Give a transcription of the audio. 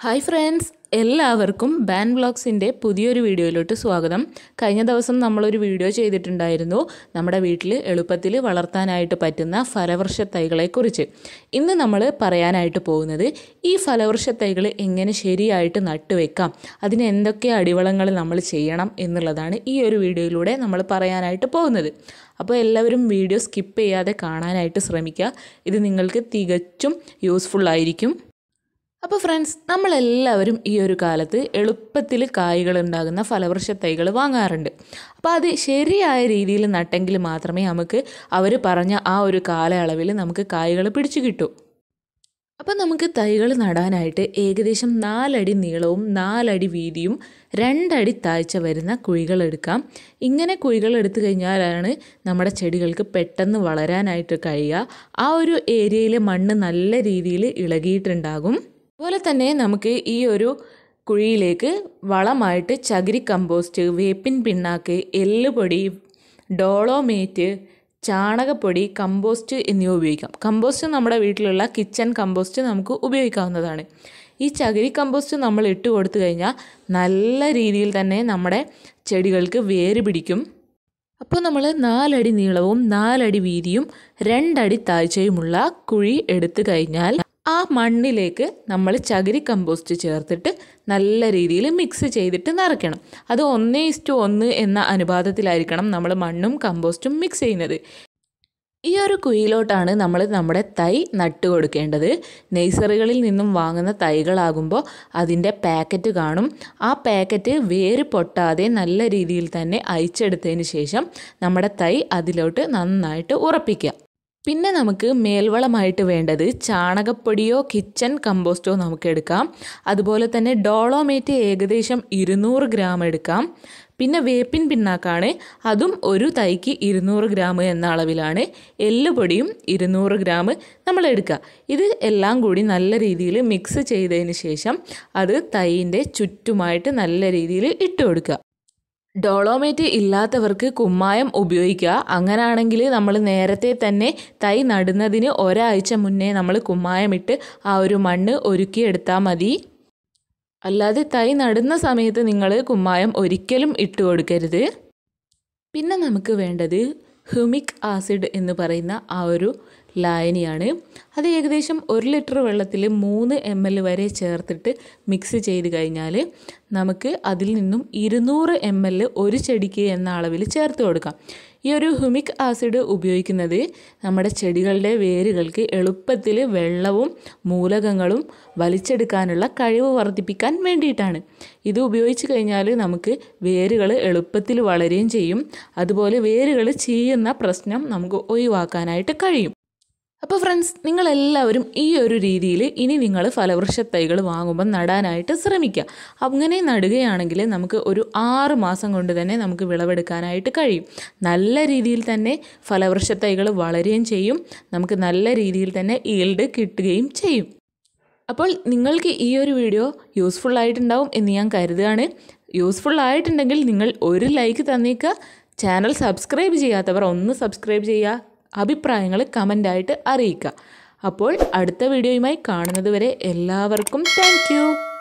hi friends എല്ലാവർക്കും ബാൻ വ്ളോഗ്സിൻ്റെ പുതിയൊരു വീഡിയോയിലോട്ട് സ്വാഗതം കഴിഞ്ഞ ദിവസം നമ്മളൊരു വീഡിയോ ചെയ്തിട്ടുണ്ടായിരുന്നു നമ്മുടെ വീട്ടിൽ എളുപ്പത്തിൽ വളർത്താനായിട്ട് പറ്റുന്ന ഫലവൃക്ഷ തൈകളെക്കുറിച്ച് ഇന്ന് നമ്മൾ പറയാനായിട്ട് പോകുന്നത് ഈ ഫലവൃക്ഷ തൈകൾ എങ്ങനെ ശരിയായിട്ട് നട്ടുവെക്കാം അതിന് എന്തൊക്കെ അടിവളങ്ങൾ നമ്മൾ ചെയ്യണം എന്നുള്ളതാണ് ഈ ഒരു വീഡിയോയിലൂടെ നമ്മൾ പറയാനായിട്ട് പോകുന്നത് അപ്പോൾ എല്ലാവരും വീഡിയോ സ്കിപ്പ് ചെയ്യാതെ കാണാനായിട്ട് ശ്രമിക്കുക ഇത് നിങ്ങൾക്ക് തികച്ചും യൂസ്ഫുൾ ആയിരിക്കും അപ്പോൾ ഫ്രണ്ട്സ് നമ്മളെല്ലാവരും ഈ ഒരു കാലത്ത് എളുപ്പത്തിൽ കായ്കൾ ഉണ്ടാകുന്ന ഫലവൃക്ഷ തൈകൾ വാങ്ങാറുണ്ട് അപ്പോൾ അത് ശരിയായ രീതിയിൽ നട്ടെങ്കിൽ മാത്രമേ നമുക്ക് അവർ പറഞ്ഞ ആ ഒരു കാലയളവിൽ നമുക്ക് കായ്കൾ പിടിച്ചു കിട്ടൂ അപ്പോൾ നമുക്ക് തൈകൾ നടാനായിട്ട് ഏകദേശം നാലടി നീളവും നാലടി വീതിയും രണ്ടടി താഴ്ച വരുന്ന കുഴികൾ എടുക്കാം ഇങ്ങനെ കുഴികൾ എടുത്തു കഴിഞ്ഞാലാണ് നമ്മുടെ ചെടികൾക്ക് പെട്ടെന്ന് വളരാനായിട്ട് കഴിയുക ആ ഒരു ഏരിയയിലെ മണ്ണ് നല്ല രീതിയിൽ ഇളകിയിട്ടുണ്ടാകും അതുപോലെ തന്നെ നമുക്ക് ഈ ഒരു കുഴിയിലേക്ക് വളമായിട്ട് ചകിരി കമ്പോസ്റ്റ് വേപ്പിൻ പിണ്ണാക്ക് എല്ലുപൊടി ഡോളോമേറ്റ് ചാണകപ്പൊടി കമ്പോസ്റ്റ് എന്നിവ ഉപയോഗിക്കാം കമ്പോസ്റ്റ് നമ്മുടെ വീട്ടിലുള്ള കിച്ചൺ കമ്പോസ്റ്റ് നമുക്ക് ഉപയോഗിക്കാവുന്നതാണ് ഈ ചകിരി കമ്പോസ്റ്റ് നമ്മൾ ഇട്ട് കൊടുത്തു കഴിഞ്ഞാൽ നല്ല രീതിയിൽ തന്നെ നമ്മുടെ ചെടികൾക്ക് വേര് പിടിക്കും അപ്പോൾ നമ്മൾ നാലടി നീളവും നാലടി വീതിയും രണ്ടടി താഴ്ചയുമുള്ള കുഴി എടുത്തു കഴിഞ്ഞാൽ ആ മണ്ണിലേക്ക് നമ്മൾ ചകിരി കമ്പോസ്റ്റ് ചേർത്തിട്ട് നല്ല രീതിയിൽ മിക്സ് ചെയ്തിട്ട് നിറയ്ക്കണം അത് ഒന്നേ ഇസ്റ്റു ഒന്ന് എന്ന അനുപാതത്തിലായിരിക്കണം നമ്മൾ മണ്ണും കമ്പോസ്റ്റും മിക്സ് ചെയ്യുന്നത് ഈ ഒരു കുയിലോട്ടാണ് നമ്മൾ നമ്മുടെ തൈ നട്ടു കൊടുക്കേണ്ടത് നേഴ്സറികളിൽ നിന്നും വാങ്ങുന്ന തൈകളാകുമ്പോൾ അതിൻ്റെ പാക്കറ്റ് കാണും ആ പാക്കറ്റ് വേര് പൊട്ടാതെ നല്ല രീതിയിൽ തന്നെ അയച്ചെടുത്തതിന് ശേഷം നമ്മുടെ തൈ അതിലോട്ട് നന്നായിട്ട് ഉറപ്പിക്കുക പിന്നെ നമുക്ക് മേൽവളമായിട്ട് വേണ്ടത് ചാണകപ്പൊടിയോ കിച്ചൺ കമ്പോസ്റ്റോ നമുക്ക് എടുക്കാം അതുപോലെ തന്നെ ഡോളോമേറ്റ് ഏകദേശം ഇരുന്നൂറ് ഗ്രാം എടുക്കാം പിന്നെ വേപ്പിൻ പിണ്ണാക്കാണ് അതും ഒരു തൈക്ക് ഇരുന്നൂറ് ഗ്രാം എന്ന അളവിലാണ് എല്ലുപൊടിയും ഇരുന്നൂറ് ഗ്രാം നമ്മൾ എടുക്കുക ഇത് എല്ലാം കൂടി നല്ല രീതിയിൽ മിക്സ് ചെയ്തതിന് ശേഷം അത് തൈൻ്റെ ചുറ്റുമായിട്ട് നല്ല രീതിയിൽ ഇട്ട് കൊടുക്കുക ഡോളോമേറ്റ് ഇല്ലാത്തവർക്ക് കുമ്മായം ഉപയോഗിക്കുക അങ്ങനെയാണെങ്കിൽ നമ്മൾ നേരത്തെ തന്നെ തൈ നടുന്നതിന് ഒരാഴ്ച മുന്നേ നമ്മൾ കുമ്മായമിട്ട് ആ ഒരു മണ്ണ് ഒരുക്കിയെടുത്താൽ മതി അല്ലാതെ തൈ നടുന്ന സമയത്ത് നിങ്ങൾ കുമ്മായം ഒരിക്കലും ഇട്ട് കൊടുക്കരുത് പിന്നെ നമുക്ക് വേണ്ടത് ഹ്യൂമിക് ആസിഡ് എന്ന് പറയുന്ന ആ ഒരു ലായനിയാണ് അത് ഏകദേശം ഒരു ലിറ്റർ വെള്ളത്തിൽ മൂന്ന് എം എൽ വരെ ചേർത്തിട്ട് മിക്സ് ചെയ്ത് കഴിഞ്ഞാൽ നമുക്ക് അതിൽ നിന്നും ഇരുന്നൂറ് എം എൽ ഒരു ചെടിക്ക് എന്ന അളവിൽ ചേർത്ത് കൊടുക്കാം ഈ ഒരു ഹ്യൂമിക് ആസിഡ് ഉപയോഗിക്കുന്നത് നമ്മുടെ ചെടികളുടെ വേരുകൾക്ക് എളുപ്പത്തിൽ വെള്ളവും മൂലകങ്ങളും വലിച്ചെടുക്കാനുള്ള കഴിവ് വർദ്ധിപ്പിക്കാൻ വേണ്ടിയിട്ടാണ് ഇത് ഉപയോഗിച്ച് കഴിഞ്ഞാൽ നമുക്ക് വേരുകൾ എളുപ്പത്തിൽ വളരുകയും ചെയ്യും അതുപോലെ വേരുകൾ ചെയ്യുന്ന പ്രശ്നം നമുക്ക് ഒഴിവാക്കാനായിട്ട് കഴിയും അപ്പോൾ ഫ്രണ്ട്സ് നിങ്ങളെല്ലാവരും ഈ ഒരു രീതിയിൽ ഇനി നിങ്ങൾ ഫലവൃക്ഷ തൈകൾ വാങ്ങുമ്പോൾ നടാനായിട്ട് ശ്രമിക്കുക അങ്ങനെ നടുകയാണെങ്കിൽ നമുക്ക് ഒരു ആറ് മാസം കൊണ്ട് തന്നെ നമുക്ക് വിളവെടുക്കാനായിട്ട് കഴിയും നല്ല രീതിയിൽ തന്നെ ഫലവൃക്ഷ തൈകൾ വളരുകയും ചെയ്യും നമുക്ക് നല്ല രീതിയിൽ തന്നെ ഈൽഡ് കിട്ടുകയും ചെയ്യും അപ്പോൾ നിങ്ങൾക്ക് ഈ ഒരു വീഡിയോ യൂസ്ഫുൾ ആയിട്ടുണ്ടാവും എന്ന് ഞാൻ കരുതുകയാണ് യൂസ്ഫുൾ ആയിട്ടുണ്ടെങ്കിൽ നിങ്ങൾ ഒരു ലൈക്ക് തന്നേക്കുക ചാനൽ സബ്സ്ക്രൈബ് ചെയ്യാത്തവർ ഒന്ന് സബ്സ്ക്രൈബ് ചെയ്യുക അഭിപ്രായങ്ങൾ കമൻ്റായിട്ട് അറിയിക്കുക അപ്പോൾ അടുത്ത വീഡിയോയുമായി കാണുന്നത് വരെ എല്ലാവർക്കും താങ്ക്